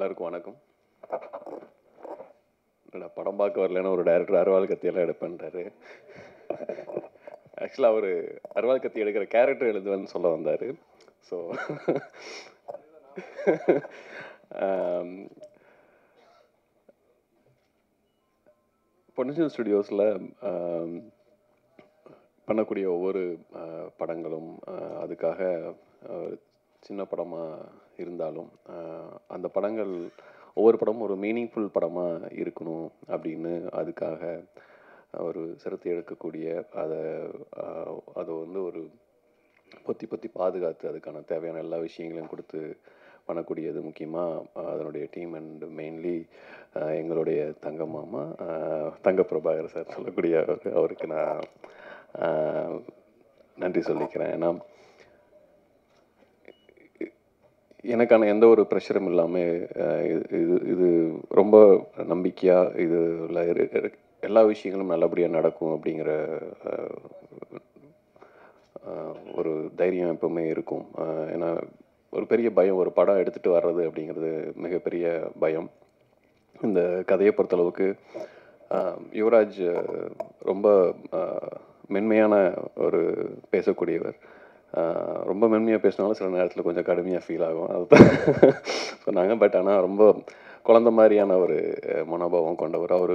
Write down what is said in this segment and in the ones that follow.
எல்லாருக்கும் வணக்கம் நான் படம் பார்க்க வரலன்னா ஒரு டைரக்டர் அருவாள் கத்தியெல்லாம் எடுப்பேன்றாரு ஆக்சுவலாக அவர் அருவாள் கத்தி எடுக்கிற கேரக்டர் எழுதுவேன்னு சொல்ல வந்தார் ஸோ பொன்னியின் ஸ்டுடியோஸில் பண்ணக்கூடிய ஒவ்வொரு அஹ், படங்களும் அஹ், அதுக்காக அஹ், சின்ன படமாக இருந்தாலும் அஹ், அந்த படங்கள் ஒவ்வொரு படமும் ஒரு மீனிங்ஃபுல் படமாக இருக்கணும் அப்படின்னு அதுக்காக ஒரு சிரத்தை எடுக்கக்கூடிய அதை அஹ், அதை வந்து ஒரு பொத்தி பொத்தி பாதுகாத்து அதுக்கான தேவையான எல்லா விஷயங்களையும் கொடுத்து பண்ணக்கூடியது முக்கியமாக அதனுடைய டீம் அண்ட் மெயின்லி எங்களுடைய தங்க மாமா அஹ், தங்க பிரபாகர் சார் சொல்லக்கூடிய அவரு- அவருக்கு நான் அஹ், நன்றி சொல்லிக்கிறேன் ஏன்னா எனக்கான எந்த ஒரு ப்ரெஷரும் இல்லாமல் இது இது ரொம்ப நம்பிக்கையாக இதில் எல்லா விஷயங்களும் நல்லபடியாக நடக்கும் அப்படிங்கிற அஹ், அஹ், ஒரு தைரியம் எப்பவுமே இருக்கும் அஹ், ஏன்னா ஒரு பெரிய பயம் ஒரு படம் எடுத்துகிட்டு வர்றது அப்படிங்கிறது மிகப்பெரிய பயம் இந்த கதையை பொறுத்தளவுக்கு அஹ், யுவராஜ் அஹ், ரொம்ப அஹ், மென்மையான ஒரு பேசக்கூடியவர் அஹ், ரொம்ப மென்மையாக பேசினாலும் சில நேரத்தில் கொஞ்சம் கடுமையாக ஃபீல் ஆகும் அதுதான் சொன்னாங்க பட் ஆனால் ரொம்ப குழந்த மாதிரியான ஒரு அஹ், மனோபாவம் கொண்டவர் அவர்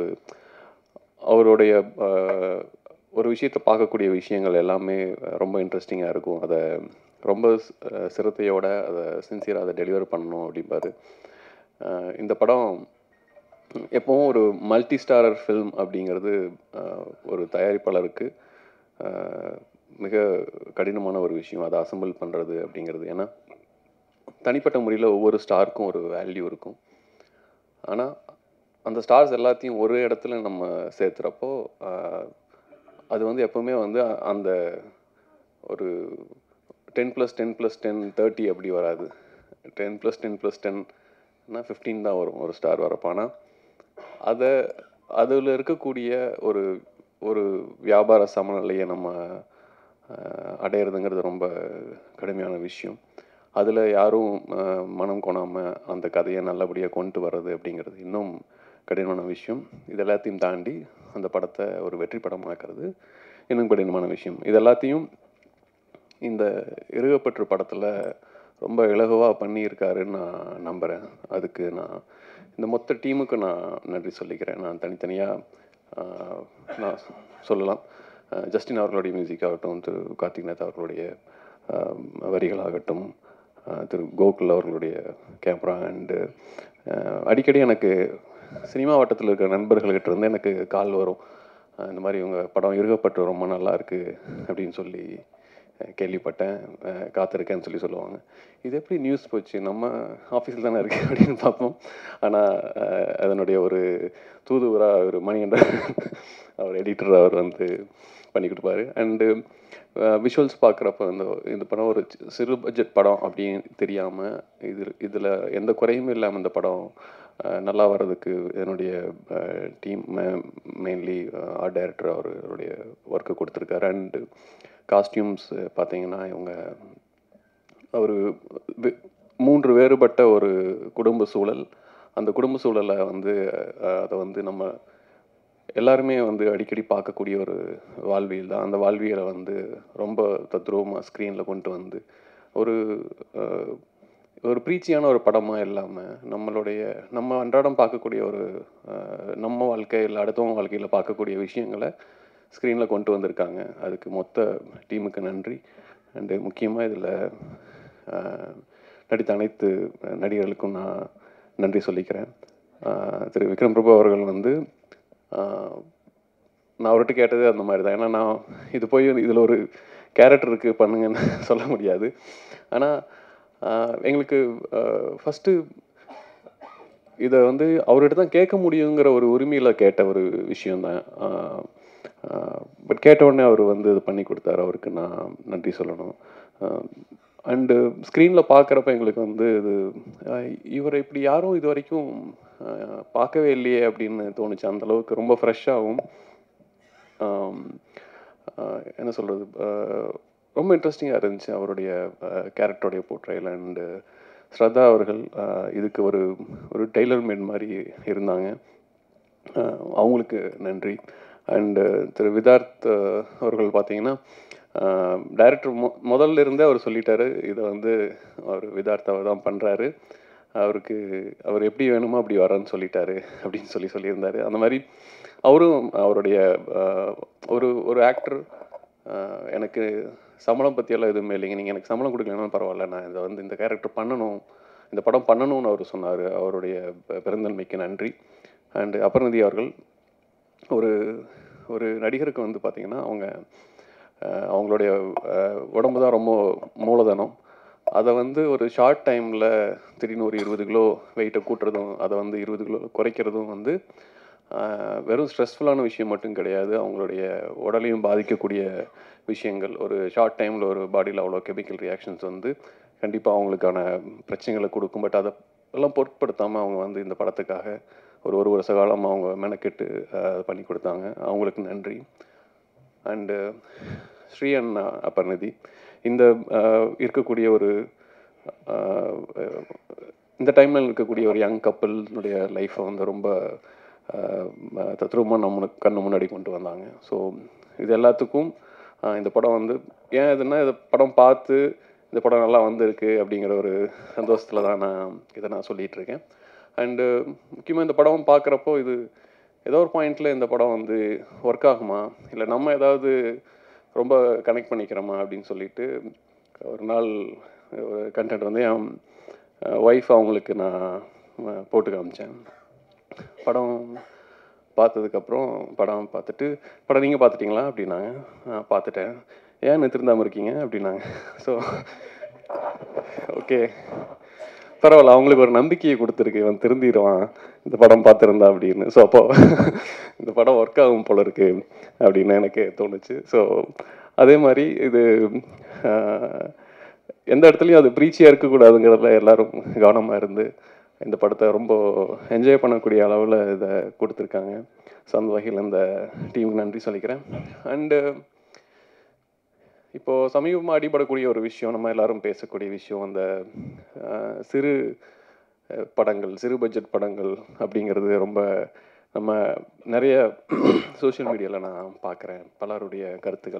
அவருடைய அஹ், ஒரு விஷயத்தை பார்க்கக்கூடிய விஷயங்கள் எல்லாமே ரொம்ப இன்ட்ரெஸ்டிங்காக இருக்கும் அதை ரொம்ப அஹ், சிரத்தையோட அதை சின்சியராக அதை டெலிவர் பண்ணணும் அப்படிம்பாரு அஹ், இந்த படம் எப்பவும் ஒரு மல்டி ஸ்டாரர் ஃபில்ம் அப்படிங்கிறது அஹ், ஒரு தயாரிப்பாளருக்கு அஹ், மிக கடினமான ஒரு விஷயம் அதை அசம்பிள் பண்ணுறது அப்படிங்கிறது ஏன்னா தனிப்பட்ட முறையில் ஒவ்வொரு ஸ்டாருக்கும் ஒரு வேல்யூ இருக்கும் ஆனால் அந்த ஸ்டார்ஸ் எல்லாத்தையும் ஒரு இடத்துல நம்ம சேர்த்துறப்போ ஆஹ், அது வந்து எப்பவுமே வந்து அ- அந்த ஒரு ten plus ten plus ten thirty அப்படி வராது டென் ப்ளஸ் டென் ப்ளஸ் டென்னா ஃபிஃப்டீன் தான் வரும் ஒரு ஸ்டார் வரப்போ ஆனால் அதை அதில் இருக்கக்கூடிய ஒரு ஒரு வியாபார சமநிலையை நம்ம ஆஹ், அடையிறதுங்கிறது ரொம்ப கடுமையான விஷயம் அதில் யாரும் ஆஹ், மனம் கொணாமல் அந்த கதையை நல்லபடியாக கொண்டு வர்றது அப்படிங்கிறது இன்னும் கடினமான விஷயம் இது எல்லாத்தையும் தாண்டி அந்த படத்தை ஒரு வெற்றி படமாக்குறது இன்னும் கடினமான விஷயம் இது எல்லாத்தையும் இந்த இருகப்பற்று படத்தில் ரொம்ப இலகுவாக பண்ணியிருக்காருன்னு நான் நம்புகிறேன் அதுக்கு நான் இந்த மொத்த டீமுக்கு நான் நன்றி சொல்லிக்கிறேன் நான் தனித்தனியாக நான் சொல்லலாம் அஹ் ஜஸ்டின் அவர்களுடைய மியூசிக் ஆகட்டும் திரு கார்த்திக்நாத் அவர்களுடைய அஹ், வரிகளாகட்டும் அஹ், திரு கோகுல் அவர்களுடைய கேமரா அண்டு அடிக்கடி எனக்கு சினிமா வட்டத்தில் இருக்கிற நண்பர்கள்கிட்ட இருந்து எனக்கு கால் வரும் அஹ், இந்த மாதிரி உங்கள் படம் இருகப்பட்டு ரொம்ப நல்லா இருக்கு அப்படின்னு சொல்லி அஹ், கேள்விப்பட்டேன் அஹ், காத்திருக்கேன்னு சொல்லி சொல்லுவாங்க இது எப்படி நியூஸ் போச்சு நம்ம ஆஃபீஸில் தானே இருக்கு அப்படின்னு பார்ப்போம் ஆனால் அதனுடைய ஒரு தூதுவராக ஒரு மணிகண்டன் அவர் எடிட்டர் அவர் வந்து பண்ணி கொடுப்பாரு அண்டு விஷுவல்ஸ் பார்க்குறப்ப இந்த இந்த படம் ஒரு சி- சிறு பட்ஜெட் படம் அப்படின்னு தெரியாமல் இது இதில் எந்த குறையும் இல்லாமல் இந்த படம் அஹ், நல்லா வர்றதுக்கு என்னுடைய டீம் மெயின்லி ஆர்ட் டைரக்டர் அவருடைய ஒர்க்கு கொடுத்துருக்காரு அண்டு காஸ்டியூம்ஸ் பார்த்தீங்கன்னா இவங்க ஒரு வி- மூன்று வேறுபட்ட ஒரு குடும்ப சூழல் அந்த குடும்ப சூழலை வந்து அஹ், அதை வந்து நம்ம எல்லாருமே வந்து அடிக்கடி பார்க்கக்கூடிய ஒரு வாழ்வியல் தான் அந்த வாழ்வியலை வந்து ரொம்ப தத்ரூபமாக ஸ்க்ரீனில் கொண்டு வந்து ஒரு அஹ், ஒரு ப்ரீச்சியான ஒரு படமாக இல்லாமல் நம்மளுடைய நம்ம அன்றாடம் பார்க்கக்கூடிய ஒரு அஹ், நம்ம வாழ்க்கையில் அடுத்தவங்க வாழ்க்கையில் பார்க்கக்கூடிய விஷயங்களை ஸ்க்ரீனில் கொண்டு வந்திருக்காங்க அதுக்கு மொத்த டீமுக்கு நன்றி அண்டு முக்கியமாக இதில் நடித்த அனைத்து நடிகர்களுக்கும் நான் நன்றி சொல்லிக்கிறேன் அஹ், திரு விக்ரம் பிரபு அவர்கள் வந்து அஹ், நான் அவர்கிட்ட கேட்டது அந்த மாதிரி தான் ஏன்னா நான் இது போய் இதில் ஒரு கேரக்டர் இருக்குது பண்ணுங்கன்னு சொல்ல முடியாது ஆனால் எங்களுக்கு ஃபஸ்ட்டு இதை வந்து அவர்கிட்ட தான் கேட்க முடியுங்கிற ஒரு உரிமையில் கேட்ட ஒரு விஷயந்தான் பட் கேட்ட உடனே அவர் வந்து இது பண்ணி கொடுத்தாரு அவருக்கு நான் நன்றி சொல்லணும் அண்டு ஸ்க்ரீனில் பார்க்குறப்ப எங்களுக்கு வந்து இது அஹ், இவரை இப்படி யாரும் இது வரைக்கும் அஹ், பார்க்கவே இல்லையே அப்படின்னு தோணுச்சு அந்த அளவுக்கு ரொம்ப ஃப்ரெஷ்ஷாகவும் என்ன சொல்கிறது ரொம்ப இன்ட்ரெஸ்டிங்காக இருந்துச்சு அவருடைய கேரக்டருடைய போர்ட்ரையல் அண்டு ஸ்ரத்தா அவர்கள் அஹ், இதுக்கு ஒரு ஒரு டெய்லர் மேட் மாதிரி இருந்தாங்க அஹ், அவங்களுக்கு நன்றி அண்டு திரு விதார்த் அஹ், அவர்கள் பார்த்தீங்கன்னா டைரக்டர் மொ முதல்ல இருந்தே அவர் சொல்லிட்டாரு இதை வந்து அவர் விதார்த் அவர் தான் பண்ணுறாரு அவருக்கு அவர் எப்படி வேணுமோ அப்படி வரேன்னு சொல்லிட்டாரு அப்படின்னு சொல்லி சொல்லியிருந்தாரு அந்த மாதிரி அவரும் அவருடைய அஹ், ஒரு ஒரு ஆக்டர் எனக்கு சம்பளம் பற்றியெல்லாம் எதுவுமே இல்லைங்க நீங்கள் எனக்கு சம்பளம் கொடுக்கலனாலும் பரவாயில்ல நான் இதை வந்து இந்த கேரக்டர் பண்ணணும் இந்த படம் பண்ணணும்னு அவர் சொன்னார் அவருடைய பெ- பெருந்தன்மைக்கு நன்றி அண்டு அபர்ணதி அவர்கள் ஒரு ஒரு நடிகருக்கு வந்து பார்த்திங்கன்னா அவங்க அஹ், அவங்களுடைய அஹ், உடம்பு தான் ரொம்ப மூலதனம் அதை வந்து ஒரு ஷார்ட் டைமில் திடீர்னு ஒரு இருபது கிலோ வெயிட்டை கூட்டுறதும் அதை வந்து இருபது கிலோ குறைக்கிறதும் வந்து ஆஹ், வெறும் ஸ்ட்ரெஸ்ஃபுல்லான விஷயம் மட்டும் கிடையாது அவங்களுடைய உடலையும் பாதிக்கக்கூடிய விஷயங்கள் ஒரு ஷார்ட் டைமில் ஒரு பாடியில் அவ்வளோ கெமிக்கல் ரியாக்ஷன்ஸ் வந்து கண்டிப்பாக அவங்களுக்கான பிரச்சனைகளை கொடுக்கும் பட் அதை எல்லாம் பொருட்படுத்தாமல் அவங்க வந்து இந்த படத்துக்காக ஒரு ஒரு வருஷ காலம் அவங்க மெனக்கெட்டு ஆஹ், பண்ணி கொடுத்தாங்க அவங்களுக்கு நன்றி அண்டு ஸ்ரீ அண்ணா அபர்நிதி இந்த ஆஹ், இருக்கக்கூடிய ஒரு ஆஹ், இந்த டைமில் இருக்கக்கூடிய ஒரு யங் கப்பலினுடைய லைஃப்பை வந்து ரொம்ப தத்ரூபமாக நம்ம கண்ணு முன்னாடி கொண்டு வந்தாங்க ஸோ இது எல்லாத்துக்கும் ஆஹ், இந்த படம் வந்து ஏன் இதுன்னா இந்த படம் பார்த்து இந்த படம் நல்லா வந்திருக்கு அப்படிங்கிற ஒரு சந்தோஷத்தில் தான் நான் இதை நான் சொல்லிகிட்டு இருக்கேன் அண்டு முக்கியமாக இந்த படம் பார்க்குறப்போ இது ஏதோ ஒரு பாயிண்டில் இந்த படம் வந்து ஒர்க் ஆகுமா இல்லை நம்ம ஏதாவது ரொம்ப கனெக்ட் பண்ணிக்கிறோமா அப்படின்னு சொல்லிட்டு ஒரு நாள் ஒரு கண்டென்ட் வந்து என் ஒய்ஃப் அவங்களுக்கு நான் அஹ், போட்டு காமிச்சேன் படம் பார்த்ததுக்கப்புறம் படம் பார்த்துட்டு படம் நீங்கள் பார்த்துட்டீங்களா அப்படின்னாங்க நான் பார்த்துட்டேன் ஏன் திருந்தாமல் இருக்கீங்க அப்படின்னாங்க ஸோ ஓகே பரவாயில்ல அவங்களுக்கு ஒரு நம்பிக்கையை கொடுத்துருக்கு இவன் திருந்திடுவான் இந்த படம் பார்த்துருந்தா அப்படின்னு ஸோ அப்போ இந்த படம் ஒர்க் ஆகும் போல இருக்கு அப்படின்னு எனக்கு தோணுச்சு ஸோ அதே மாதிரி இது ஆஹ், எந்த இடத்துலையும் அது ப்ரீச்சியாக இருக்கக்கூடாதுங்கிறதுல எல்லாரும் கவனமாக இருந்து இந்த படத்தை ரொம்ப என்ஜாய் பண்ணக்கூடிய அளவில் இதை கொடுத்துருக்காங்க ஸோ அந்த வகையில் இந்த டீமுக்கு நன்றி சொல்லிக்கிறேன் அண்டு இப்போது சமீபமாக அடிபடக்கூடிய ஒரு விஷயம் நம்ம எல்லாரும் பேசக்கூடிய விஷயம் அந்த அஹ், சிறு அஹ், படங்கள் சிறு பட்ஜெட் படங்கள் அப்படிங்கிறது ரொம்ப நம்ம நிறைய சோஷியல் மீடியாவில் நான் பார்க்குறேன் பலருடைய கருத்துக்கள்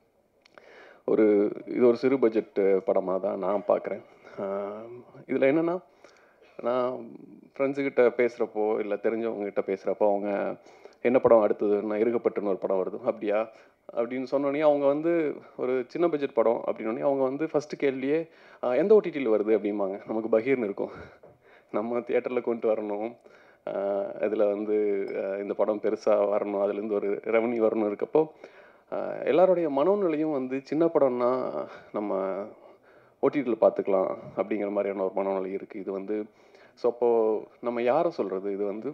ஒரு இது ஒரு சிறு பட்ஜெட் படமாக தான் நான் பார்க்குறேன் இதில் என்னென்னா நான் ஃப்ரெண்ட்ஸுக்கிட்ட பேசுகிறப்போ இல்லை தெரிஞ்சவங்ககிட்ட பேசுகிறப்போ அவங்க என்ன படம் அடுத்ததுன்னா இருக்கப்பட்டுன்னு ஒரு படம் வருது அப்படியா அப்படின்னு சொன்னோடனே அவங்க வந்து ஒரு சின்ன பட்ஜெட் படம் அப்படின்னோடனே அவங்க வந்து ஃபஸ்ட்டு கேள்வியே "ஆஹ், எந்த ஓடிடியில் வருது அப்படிம்பாங்க நமக்கு பகீர்னு இருக்கும் நம்ம தியேட்டரில் கொண்டு வரணும் இதில் வந்து ஆஹ், இந்த படம் பெருசாக வரணும் அதுலேருந்து ஒரு ரெவன்யூ வரணும் இருக்கப்போ ஆஹ், எல்லாருடைய மனோநிலையும் வந்து சின்ன படம்னா நம்ம ஓடிடியில் பார்த்துக்கலாம் அப்படிங்கிற மாதிரியான ஒரு மனநிலை இருக்குது இது வந்து ஸோ அப்போது நம்ம யாரை சொல்கிறது இது வந்து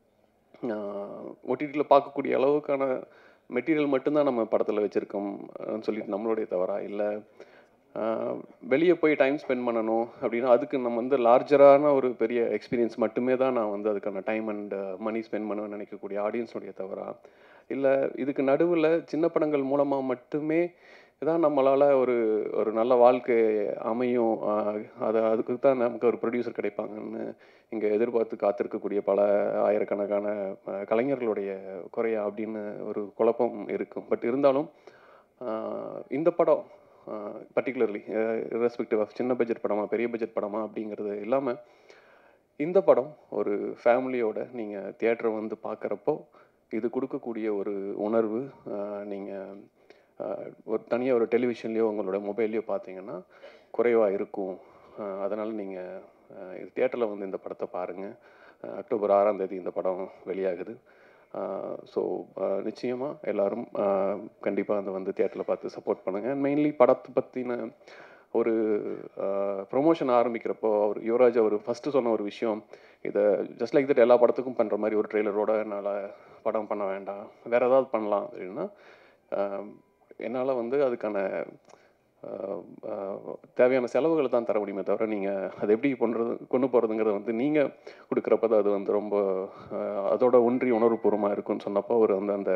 ஓடிடியில் பார்க்கக்கூடிய அளவுக்கான மெட்டீரியல் மட்டும்தான் நம்ம படத்தில் வச்சுருக்கோம் சொல்லிட்டு நம்மளுடைய தவறா இல்லை வெளியே போய் டைம் ஸ்பெண்ட் பண்ணணும் அப்படின்னா அதுக்கு நம்ம வந்து லார்ஜரான ஒரு பெரிய எக்ஸ்பீரியன்ஸ் மட்டுமே தான் நான் வந்து அதுக்கான டைம் அண்ட் மணி ஸ்பெண்ட் பண்ணணும்னு நினைக்கக்கூடிய ஆடியன்ஸுடைய தவறா இல்லை இதுக்கு நடுவில் சின்ன படங்கள் மூலமாக மட்டுமே தான் நம்மளால் ஒரு ஒரு நல்ல வாழ்க்கை அமையும் ஆஹ் அதை அதுக்கு தான் நமக்கு ஒரு ப்ரொடியூசர் கிடைப்பாங்கன்னு இங்கே எதிர்பார்த்து காத்திருக்கக்கூடிய பல ஆயிரக்கணக்கான ஆஹ் கலைஞர்களுடைய குறையா அப்படின்னு ஒரு குழப்பம் இருக்கும் பட் இருந்தாலும் ஆஹ் இந்த படம் பர்டிகுலர்லி ரெஸ்பெக்டிவ் ஆஃப் சின்ன பட்ஜெட் படமா பெரிய பட்ஜெட் படமா அப்படிங்கிறது இல்லாமல் இந்த படம் ஒரு ஃபேமிலியோட நீங்கள் தியேட்டரை வந்து பார்க்குறப்போ இது கொடுக்கக்கூடிய ஒரு உணர்வு நீங்கள் ஒரு தனியாக ஒரு டெலிவிஷன்லேயோ உங்களோட மொபைல்லையோ பார்த்தீங்கன்னா குறைவாக இருக்கும் அதனால் நீங்கள் இது தியேட்டரில் வந்து இந்த படத்தை பாருங்கள் அக்டோபர் ஆறாம் தேதி இந்த படம் வெளியாகுது ஸோ நிச்சயமாக எல்லாரும் கண்டிப்பாக அந்த வந்து தியேட்டரில் பார்த்து சப்போர்ட் பண்ணுங்கள் அண்ட் மெயின்லி படத்தை பற்றின ஒரு ப்ரொமோஷன் ஆரம்பிக்கிறப்போ அவர் யுவராஜ் அவர் ஃபஸ்ட்டு சொன்ன ஒரு விஷயம் இதை ஜஸ்ட் லைக் தட் எல்லா படத்துக்கும் பண்ணுற மாதிரி ஒரு ட்ரெய்லரோட என்னால் படம் பண்ண வேண்டாம் வேறு ஏதாவது பண்ணலாம் அப்படின்னா என்னால் வந்து அதுக்கான தேவையான செலவுகளை தான் தர முடியுமே தவிர நீங்கள் அதை எப்படி பண்ணுறது கொண்டு போகிறதுங்கிறத வந்து நீங்கள் கொடுக்குறப்ப தான் அது வந்து ரொம்ப அதோட ஒன்றி உணர்வுபூர்வமாக இருக்குன்னு சொன்னப்போ அவர் வந்து அந்த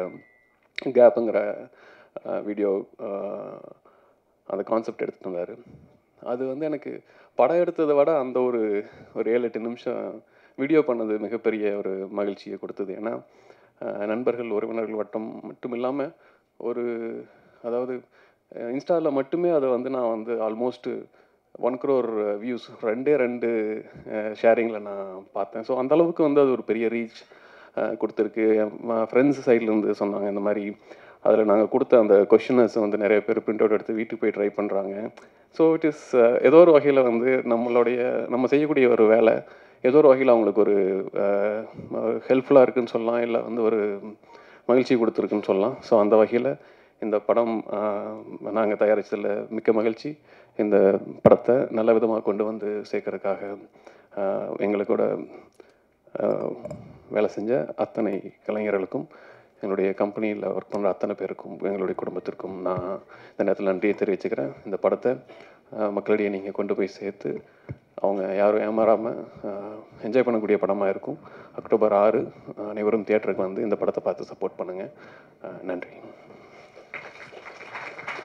கேப்புங்கிற வீடியோ அந்த கான்செப்ட் எடுத்துகிட்டு வந்தார் அது வந்து எனக்கு படம் எடுத்ததை விட அந்த ஒரு ஒரு ஏழு எட்டு நிமிஷம் வீடியோ பண்ணது மிகப்பெரிய ஒரு மகிழ்ச்சியை கொடுத்தது ஏன்னா அஹ், நண்பர்கள் உறவினர்கள் வட்டம் மட்டும் இல்லாமல் ஒரு அதாவது இன்ஸ்டாவில் மட்டுமே அதை வந்து நான் வந்து ஆல்மோஸ்ட் ஒன் க்ரோர் வியூஸ் ரெண்டே ரெண்டு ஷேரிங்கில் நான் பார்த்தேன் ஸோ அந்த அளவுக்கு வந்து அது ஒரு பெரிய ரீச் கொடுத்துருக்கு என் ஃப்ரெண்ட்ஸ் சைட்லேருந்து சொன்னாங்க இந்த மாதிரி அதில் நாங்கள் கொடுத்த அந்த கொஷினர்ஸ் வந்து நிறைய பேர் பிரிண்ட் அவுட் எடுத்து வீட்டுக்கு போய் ட்ரை பண்ணுறாங்க ஸோ இட் இஸ் ஏதோ ஒரு வகையில் வந்து நம்மளுடைய நம்ம செய்யக்கூடிய ஒரு வேலை ஏதோ ஒரு வகையில் அவங்களுக்கு ஒரு ஹெல்ப்ஃபுல்லாக இருக்குன்னு சொல்லலாம் இல்லை வந்து ஒரு மகிழ்ச்சி கொடுத்துருக்குன்னு சொல்லலாம் ஸோ அந்த வகையில் இந்த படம் நாங்கள் தயாரித்ததில் மிக்க மகிழ்ச்சி இந்த படத்தை நல்ல விதமாக கொண்டு வந்து சேர்க்கறதுக்காக ஆஹ், எங்களுக்கூட ஆஹ், வேலை செஞ்ச அத்தனை கலைஞர்களுக்கும் எங்களுடைய கம்பெனியில் ஒர்க் பண்ணுற அத்தனை பேருக்கும் எங்களுடைய குடும்பத்திற்கும் நான் இந்த நேரத்தில் நன்றியை தெரிவிச்சுக்கிறேன் இந்த படத்தை ஆஹ், மக்களிடையே நீங்கள் கொண்டு போய் சேர்த்து அவங்க யாரும் ஏமாறாமல் என்ஜாய் பண்ணக்கூடிய படமாக இருக்கும் அக்டோபர் ஆறு அனைவரும் தியேட்டருக்கு வந்து இந்த படத்தை பார்த்து சப்போர்ட் பண்ணுங்கள் நன்றி